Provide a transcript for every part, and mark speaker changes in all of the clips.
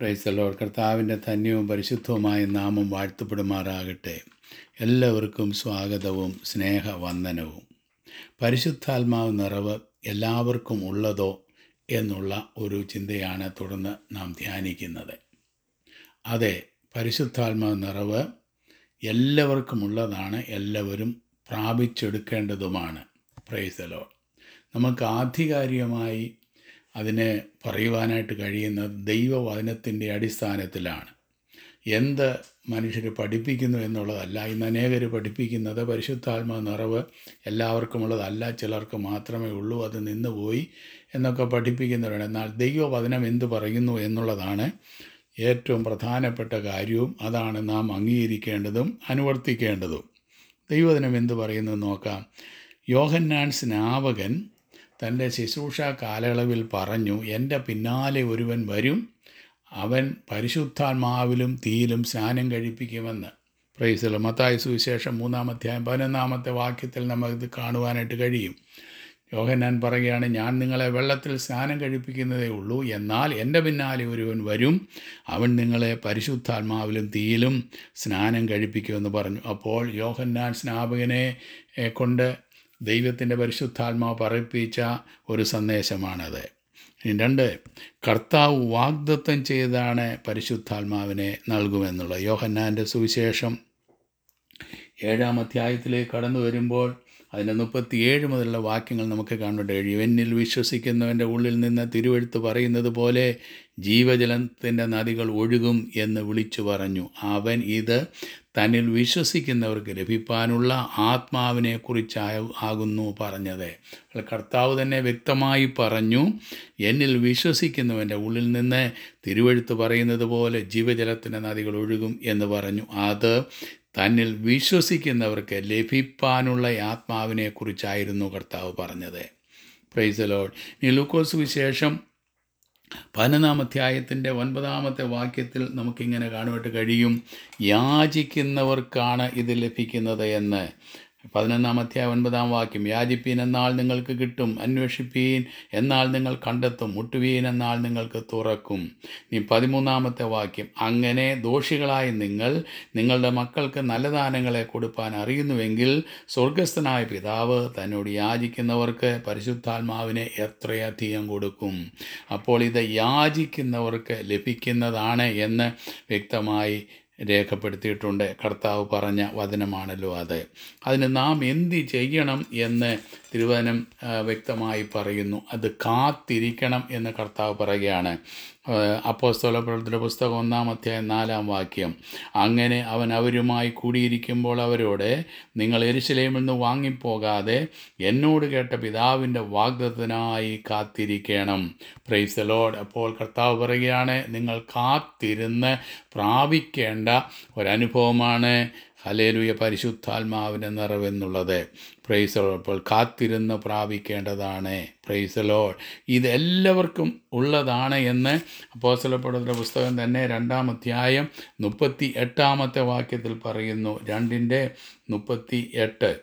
Speaker 1: പ്രൈസലോ കർത്താവിൻ്റെ ധന്യവും പരിശുദ്ധവുമായ നാമം വാഴ്ത്തപ്പെടുമാറാകട്ടെ എല്ലാവർക്കും സ്വാഗതവും സ്നേഹവന്ദനവും പരിശുദ്ധാത്മാവ് നിറവ് എല്ലാവർക്കും ഉള്ളതോ എന്നുള്ള ഒരു ചിന്തയാണ് തുടർന്ന് നാം ധ്യാനിക്കുന്നത് അതെ പരിശുദ്ധാത്മാവ് നിറവ് എല്ലാവർക്കും ഉള്ളതാണ് എല്ലാവരും പ്രാപിച്ചെടുക്കേണ്ടതുമാണ് പ്രൈസലോ നമുക്ക് ആധികാരികമായി അതിനെ പറയുവാനായിട്ട് കഴിയുന്നത് ദൈവവചനത്തിൻ്റെ അടിസ്ഥാനത്തിലാണ് എന്ത് മനുഷ്യർ പഠിപ്പിക്കുന്നു എന്നുള്ളതല്ല ഇന്ന് അനേകർ പഠിപ്പിക്കുന്നത് പരിശുദ്ധാത്മ നിറവ് എല്ലാവർക്കും ഉള്ളതല്ല ചിലർക്ക് മാത്രമേ ഉള്ളൂ അത് നിന്നുപോയി എന്നൊക്കെ പഠിപ്പിക്കുന്നവരാണ് എന്നാൽ ദൈവവചനം എന്ത് പറയുന്നു എന്നുള്ളതാണ് ഏറ്റവും പ്രധാനപ്പെട്ട കാര്യവും അതാണ് നാം അംഗീകരിക്കേണ്ടതും അനുവർത്തിക്കേണ്ടതും ദൈവവചനം എന്ത് പറയുന്നു നോക്കാം യോഹന്നാൻ സ്നാപകൻ തൻ്റെ ശുശ്രൂഷ കാലയളവിൽ പറഞ്ഞു എൻ്റെ പിന്നാലെ ഒരുവൻ വരും അവൻ പരിശുദ്ധാത്മാവിലും തീയിലും സ്നാനം കഴിപ്പിക്കുമെന്ന് പ്രൈസല മത്തായ സുവിശേഷം മൂന്നാമധ്യായം പതിനൊന്നാമത്തെ വാക്യത്തിൽ നമുക്കിത് കാണുവാനായിട്ട് കഴിയും യോഹന്നാൻ പറയുകയാണ് ഞാൻ നിങ്ങളെ വെള്ളത്തിൽ സ്നാനം കഴിപ്പിക്കുന്നതേ ഉള്ളൂ എന്നാൽ എൻ്റെ പിന്നാലെ ഒരുവൻ വരും അവൻ നിങ്ങളെ പരിശുദ്ധാത്മാവിലും തീയിലും സ്നാനം കഴിപ്പിക്കുമെന്ന് പറഞ്ഞു അപ്പോൾ യോഹന്നാൻ സ്നാപകനെ എ, കൊണ്ട് ദൈവത്തിൻ്റെ പരിശുദ്ധാത്മാവ് പറയിപ്പിച്ച ഒരു സന്ദേശമാണത് ഇനി രണ്ട് കർത്താവ് വാഗ്ദത്തം ചെയ്താണ് പരിശുദ്ധാത്മാവിനെ നൽകുമെന്നുള്ളത് യോഹന്നാൻ്റെ സുവിശേഷം ഏഴാം അധ്യായത്തിലേക്ക് കടന്നു വരുമ്പോൾ അതിൻ്റെ മുപ്പത്തിയേഴ് മുതലുള്ള വാക്യങ്ങൾ നമുക്ക് കാണാൻ കഴിയും എന്നിൽ വിശ്വസിക്കുന്നവൻ്റെ ഉള്ളിൽ നിന്ന് തിരുവെഴുത്ത് പറയുന്നത് പോലെ ജീവജലത്തിൻ്റെ നദികൾ ഒഴുകും എന്ന് വിളിച്ചു പറഞ്ഞു അവൻ ഇത് തന്നിൽ വിശ്വസിക്കുന്നവർക്ക് ലഭിപ്പാനുള്ള ആത്മാവിനെ കുറിച്ചായ ആകുന്നു പറഞ്ഞത് അപ്പോൾ കർത്താവ് തന്നെ വ്യക്തമായി പറഞ്ഞു എന്നിൽ വിശ്വസിക്കുന്നവൻ്റെ ഉള്ളിൽ നിന്ന് തിരുവെഴുത്ത് പറയുന്നത് പോലെ ജീവജലത്തിൻ്റെ നദികൾ ഒഴുകും എന്ന് പറഞ്ഞു അത് തന്നിൽ വിശ്വസിക്കുന്നവർക്ക് ലഭിപ്പാനുള്ള ആത്മാവിനെ കുറിച്ചായിരുന്നു കർത്താവ് പറഞ്ഞത് പ്രൈസ് ലോഡ് ഇനി ലൂക്കോസ് വിശേഷം പതിനൊന്നാം അധ്യായത്തിൻ്റെ ഒൻപതാമത്തെ വാക്യത്തിൽ നമുക്കിങ്ങനെ കാണുവാനായിട്ട് കഴിയും യാചിക്കുന്നവർക്കാണ് ഇത് ലഭിക്കുന്നത് എന്ന് പതിനൊന്നാം അധ്യായം ഒൻപതാം വാക്യം യാചിപ്പീൻ എന്നാൽ നിങ്ങൾക്ക് കിട്ടും അന്വേഷിപ്പീൻ എന്നാൽ നിങ്ങൾ കണ്ടെത്തും മുട്ടുവീൻ എന്നാൽ നിങ്ങൾക്ക് തുറക്കും ഇനി പതിമൂന്നാമത്തെ വാക്യം അങ്ങനെ ദോഷികളായ നിങ്ങൾ നിങ്ങളുടെ മക്കൾക്ക് നല്ല ദാനങ്ങളെ കൊടുപ്പാൻ അറിയുന്നുവെങ്കിൽ സ്വർഗസ്ഥനായ പിതാവ് തന്നോട് യാചിക്കുന്നവർക്ക് പരിശുദ്ധാത്മാവിനെ എത്രയധികം കൊടുക്കും അപ്പോൾ ഇത് യാചിക്കുന്നവർക്ക് ലഭിക്കുന്നതാണ് എന്ന് വ്യക്തമായി രേഖപ്പെടുത്തിയിട്ടുണ്ട് കർത്താവ് പറഞ്ഞ വചനമാണല്ലോ അത് അതിന് നാം എന്ത് ചെയ്യണം എന്ന് തിരുവചനം ആ, വ്യക്തമായി പറയുന്നു അത് കാത്തിരിക്കണം എന്ന് കർത്താവ് പറയുകയാണ് അപ്പോസ്തല പ്രവർത്തന പുസ്തകം ഒന്നാം അധ്യായം നാലാം വാക്യം അങ്ങനെ അവൻ അവരുമായി കൂടിയിരിക്കുമ്പോൾ അവരോട് നിങ്ങൾ എരിശിലേമിൽ നിന്ന് വാങ്ങിപ്പോകാതെ എന്നോട് കേട്ട പിതാവിൻ്റെ വാഗ്ദത്തിനായി കാത്തിരിക്കണം പ്രൈസ് ലോഡ് അപ്പോൾ കർത്താവ് പറയുകയാണ് നിങ്ങൾ കാത്തിരുന്ന് പ്രാപിക്കേണ്ട ഒരനുഭവമാണ് ഹലേലുയ പരിശുദ്ധാത്മാവിൻ്റെ നിറവെന്നുള്ളത് പ്രൈസ് അപ്പോൾ കാത്തിരുന്ന് പ്രാപിക്കേണ്ടതാണ് പ്രൈസ് ലോഡ് ഇത് എല്ലാവർക്കും ഉള്ളതാണ് എന്ന് അപ്പോസ്തലപ്പെടുന്ന പുസ്തകം തന്നെ രണ്ടാം അധ്യായം മുപ്പത്തി എട്ടാമത്തെ വാക്യത്തിൽ പറയുന്നു രണ്ടിൻ്റെ മുപ്പത്തി എട്ട്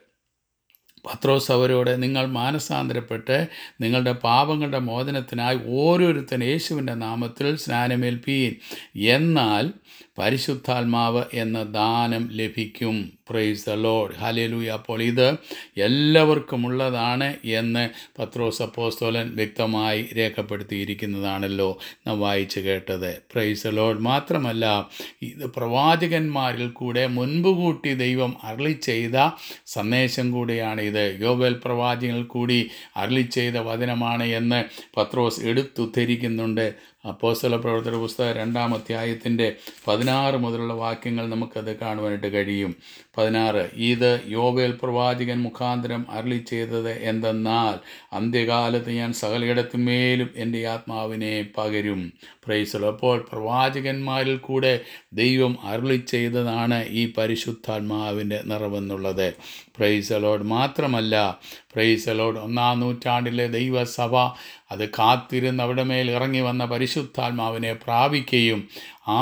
Speaker 1: പത്രോസ് അവരോട് നിങ്ങൾ മാനസാന്തരപ്പെട്ട് നിങ്ങളുടെ പാപങ്ങളുടെ മോചനത്തിനായി ഓരോരുത്തൻ യേശുവിൻ്റെ നാമത്തിൽ സ്നാനമേൽപ്പീൻ എന്നാൽ പരിശുദ്ധാത്മാവ് എന്ന ദാനം ലഭിക്കും പ്രൈസ് ദ ലോഡ് ഹലേലൂയ അപ്പോൾ ഇത് എല്ലാവർക്കും ഉള്ളതാണ് എന്ന് പത്രോസ് അപ്പോസ്തോലൻ വ്യക്തമായി രേഖപ്പെടുത്തിയിരിക്കുന്നതാണല്ലോ നാം വായിച്ചു കേട്ടത് പ്രൈസ് ദ ലോഡ് മാത്രമല്ല ഇത് പ്രവാചകന്മാരിൽ കൂടെ മുൻപ് കൂട്ടി ദൈവം അരളി ചെയ്ത സന്ദേശം കൂടിയാണ് ഇത് യോബൽ പ്രവാചകങ്ങൾ കൂടി അരളി ചെയ്ത വചനമാണ് എന്ന് പത്രോസ് എടുത്തുദ്ധരിക്കുന്നുണ്ട് അപ്പോസ്തല പ്രവർത്തന പുസ്തകം രണ്ടാം അധ്യായത്തിൻ്റെ പതിനാറ് മുതലുള്ള വാക്യങ്ങൾ നമുക്കത് കാണുവാനായിട്ട് കഴിയും പതിനാറ് ഇത് യോബേൽ പ്രവാചകൻ മുഖാന്തരം അരളി ചെയ്തത് എന്തെന്നാൽ അന്ത്യകാലത്ത് ഞാൻ സകലയിടത്തുമേലും എൻ്റെ ആത്മാവിനെ പകരും പ്രൈസലോ അപ്പോൾ പ്രവാചകന്മാരിൽ കൂടെ ദൈവം അരളി ചെയ്തതാണ് ഈ പരിശുദ്ധാത്മാവിൻ്റെ നിറവെന്നുള്ളത് പ്രൈസലോഡ് മാത്രമല്ല പ്രൈസലോഡ് ഒന്നാം നൂറ്റാണ്ടിലെ ദൈവസഭ അത് കാത്തിരുന്ന് അവിടെ മേൽ ഇറങ്ങി വന്ന പരിശുദ്ധാത്മാവിനെ പ്രാപിക്കുകയും ആ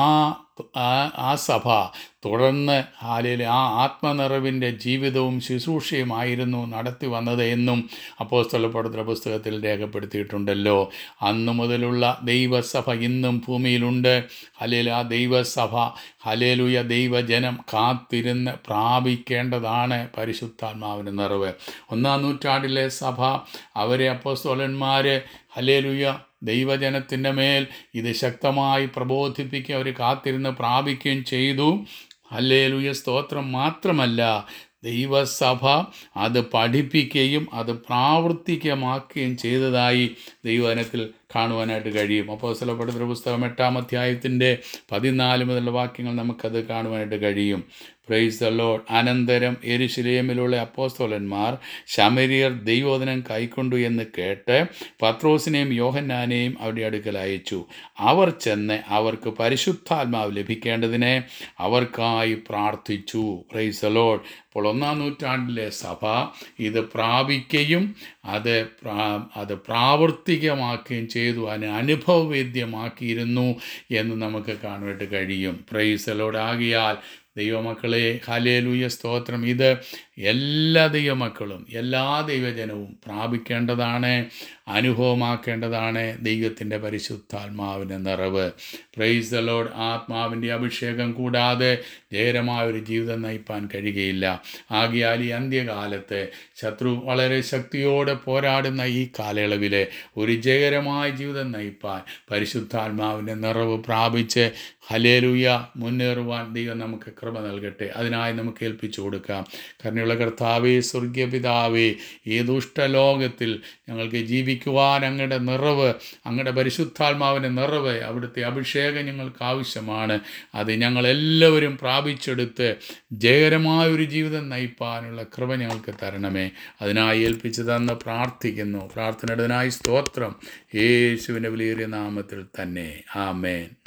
Speaker 1: ആ- ആ സഭ തുടർന്ന് ഹാലയിൽ ആ ആത്മനിറവിൻ്റെ ജീവിതവും ശുശ്രൂഷയുമായിരുന്നു നടത്തി വന്നത് എന്നും അപ്പോസ്തലപ്പെടുത്തുന്ന പുസ്തകത്തിൽ രേഖപ്പെടുത്തിയിട്ടുണ്ടല്ലോ അന്നു മുതലുള്ള ദൈവസഭ ഇന്നും ഭൂമിയിലുണ്ട് ഹലേൽ ആ ദൈവസഭ ഹലേലുയ ദൈവജനം കാത്തിരുന്ന് പ്രാപിക്കേണ്ടതാണ് പരിശുദ്ധാത്മാവിന് നിറവ് ഒന്നാം നൂറ്റാണ്ടിലെ സഭ അവരെ അപ്പോസ്തോലന്മാർ ഹലേലുയ ദൈവജനത്തിൻ്റെ മേൽ ഇത് ശക്തമായി പ്രബോധിപ്പിക്കുക അവർ കാത്തിരുന്ന് പ്രാപിക്കുകയും ചെയ്തു ഹല്ലേലൂയ സ്തോത്രം മാത്രമല്ല ദൈവസഭ അത് പഠിപ്പിക്കുകയും അത് പ്രാവർത്തികമാക്കുകയും ചെയ്തതായി ദൈവവചനത്തിൽ കാണുവാനായിട്ട് കഴിയും അപ്പോൾ സ്ഥലപ്പെടുത്തുന്ന പുസ്തകം എട്ടാം അധ്യായത്തിൻ്റെ പതിനാല് മുതലുള്ള വാക്യങ്ങൾ നമുക്കത് കാണുവാനായിട്ട് കഴിയും പ്രൈസ് ദ ലോഡ് അനന്തരം എരുശിലേമിലുള്ള അപ്പോസ്തോലന്മാർ ശമരിയർ ദൈവോധനം കൈക്കൊണ്ടു എന്ന് കേട്ട് പത്രോസിനെയും യോഹന്നാനെയും അവിടെ അടുക്കൽ അയച്ചു അവർ ചെന്ന് അവർക്ക് പരിശുദ്ധാത്മാവ് ലഭിക്കേണ്ടതിനെ അവർക്കായി പ്രാർത്ഥിച്ചു പ്രൈസ് ദ ലോഡ് അപ്പോൾ ഒന്നാം നൂറ്റാണ്ടിലെ സഭ ഇത് പ്രാപിക്കുകയും അത് പ്രാ- അത് പ്രാവർത്തികമാക്കുകയും ചെയ്തു അതിനെ അനുഭവവേദ്യമാക്കിയിരുന്നു എന്ന് നമുക്ക് കാണുവാനായിട്ട് കഴിയും പ്രൈസലോട് ആകിയാൽ ദൈവമക്കളെ ഹലേലൂയ സ്തോത്രം ഇത് എല്ലാ ദൈവമക്കളും എല്ലാ ദൈവജനവും പ്രാപിക്കേണ്ടതാണ് അനുഭവമാക്കേണ്ടതാണ് ദൈവത്തിൻ്റെ പരിശുദ്ധാത്മാവിൻ്റെ നിറവ് പ്രൈസ് ദ ലോഡ് ആത്മാവിൻ്റെ അഭിഷേകം കൂടാതെ ജയകരമായ ഒരു ജീവിതം നയിപ്പാൻ കഴിയുകയില്ല ആകിയാൽ ഈ അന്ത്യകാലത്ത് ശത്രു വളരെ ശക്തിയോടെ പോരാടുന്ന ഈ കാലയളവിൽ ഒരു ജയകരമായ ജീവിതം നയിപ്പാൻ പരിശുദ്ധാത്മാവിൻ്റെ നിറവ് പ്രാപിച്ച് ഹലേലുയ മുന്നേറുവാൻ ദൈവം നമുക്ക് കൃപ നൽകട്ടെ അതിനായി നമുക്ക് ഏൽപ്പിച്ചു കൊടുക്കാം കരുണയുള്ള കർത്താവേ സ്വർഗീയ പിതാവേ ഈ ദുഷ്ടലോകത്തിൽ ഞങ്ങൾക്ക് ജീവിക്കുവാൻ അങ്ങയുടെ നിറവ് അങ്ങയുടെ പരിശുദ്ധാത്മാവിൻ്റെ നിറവ് അവിടുത്തെ അഭിഷേകം ഞങ്ങൾക്ക് ആവശ്യമാണ് അത് ഞങ്ങളെല്ലാവരും പ്രാപിച്ചെടുത്ത് ജയകരമായ ഒരു ജീവിതം നയിപ്പാനുള്ള കൃപ ഞങ്ങൾക്ക് തരണമേ അതിനായി ഏൽപ്പിച്ചു തന്ന് പ്രാർത്ഥിക്കുന്നു പ്രാർത്ഥനയുടേതിനായി സ്തോത്രം യേശുവിൻ്റെ വിലയേറിയ നാമത്തിൽ തന്നെ ആമേൻ